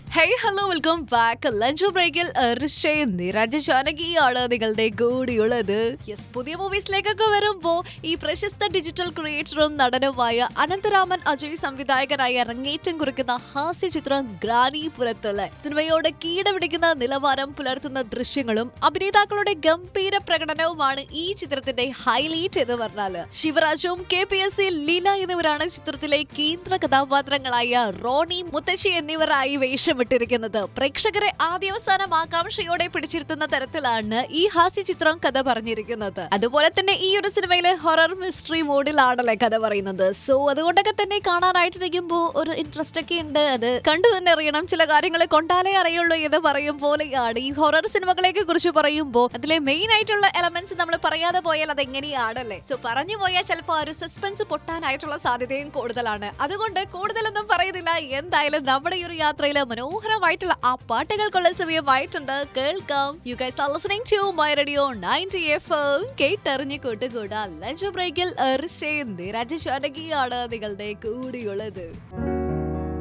hey hello welcome back lunch ബ്രേക്കിൽ ഋഷയും നിരഞ്ജ ജാനകിയാണ് നിങ്ങളുടെ കൂടിയുള്ളത് യെസ് പുതിയ മൂവീസിലേക്കൊക്കെ വരുമ്പോ ഈ പ്രശസ്ത ഡിജിറ്റൽ ക്രിയേറ്ററും നടനുമായ അനന്തരാമൻ അജയ് സംവിധായകനായി അരങ്ങേറ്റം കുറിക്കുന്ന ഹാസ്യ ചിത്രം ഗ്രാനിപുരത്തുള്ള സിനിമയോട് കീടപിടിക്കുന്ന നിലവാരം പുലർത്തുന്ന ദൃശ്യങ്ങളും അഭിനേതാക്കളുടെ ഗംഭീര പ്രകടനവുമാണ് ഈ ചിത്രത്തിന്റെ ഹൈലൈറ്റ് എന്ന് പറഞ്ഞാല് ശിവരാജും K P S C Leela എന്നിവരാണ് ചിത്രത്തിലെ കേന്ദ്ര കഥാപാത്രങ്ങളായ റോണി മുത്തശ്ശി എന്നിവരായി വേഷമിട്ടിരിക്കുന്നത് പ്രേക്ഷകരെ ആദ്യാവസാനം ആകാംക്ഷയോടെ പിടിച്ചിരുത്തുന്ന തരത്തിലാണ് ഈ ഹാസ്യ ചിത്രം കഥ പറഞ്ഞിരിക്കുന്നത് അതുപോലെ തന്നെ ഈ ഒരു സിനിമയിലെ ഹൊറർ മിസ്റ്ററി മോഡിലാണല്ലേ കഥ പറയുന്നത് സോ അതുകൊണ്ടൊക്കെ തന്നെ കാണാനായിട്ടിരിക്കുമ്പോൾ ഒരു ഇൻട്രസ്റ്റ് ഒക്കെ ഉണ്ട് അത് കണ്ടു തന്നെ അറിയണം ചില കാര്യങ്ങൾ കൊണ്ടാലേ അറിയുള്ളൂ എന്ന് പറയും പോലെയാണ് ഈ ഹൊറർ സിനിമകളെയൊക്കെ കുറിച്ച് പറയുമ്പോൾ അതിലെ മെയിൻ ആയിട്ടുള്ള എലമെന്റ്സ് നമ്മൾ പറയാതെ പോയാൽ അത് എങ്ങനെയാണല്ലേ സോ പറഞ്ഞു പോയാൽ ചിലപ്പോൾ ആ ഒരു സസ്പെൻസ് പൊട്ടാനായിട്ടുള്ള സാധ്യതയും കൂടുതലാണ് അതുകൊണ്ട് കൂടുതലൊന്നും പറയുന്നില്ല എന്തായാലും നമ്മുടെ ഈ ഒരു യാത്രയിൽ മനോഹരമായിട്ടുള്ള ആ പാട്ടുകൾക്കുള്ള സമയമായിട്ടുണ്ട് കേൾക്കാം you guys are listening to my radio 90 FM കേട്ടറിഞ്ഞ് കൂട്ടുകൂടാ ലഞ്ച് ബ്രേക്കിൽ എറിശേന്തി രാജശാനകിയാണ് നിങ്ങളുടെ കൂടിയുള്ളത്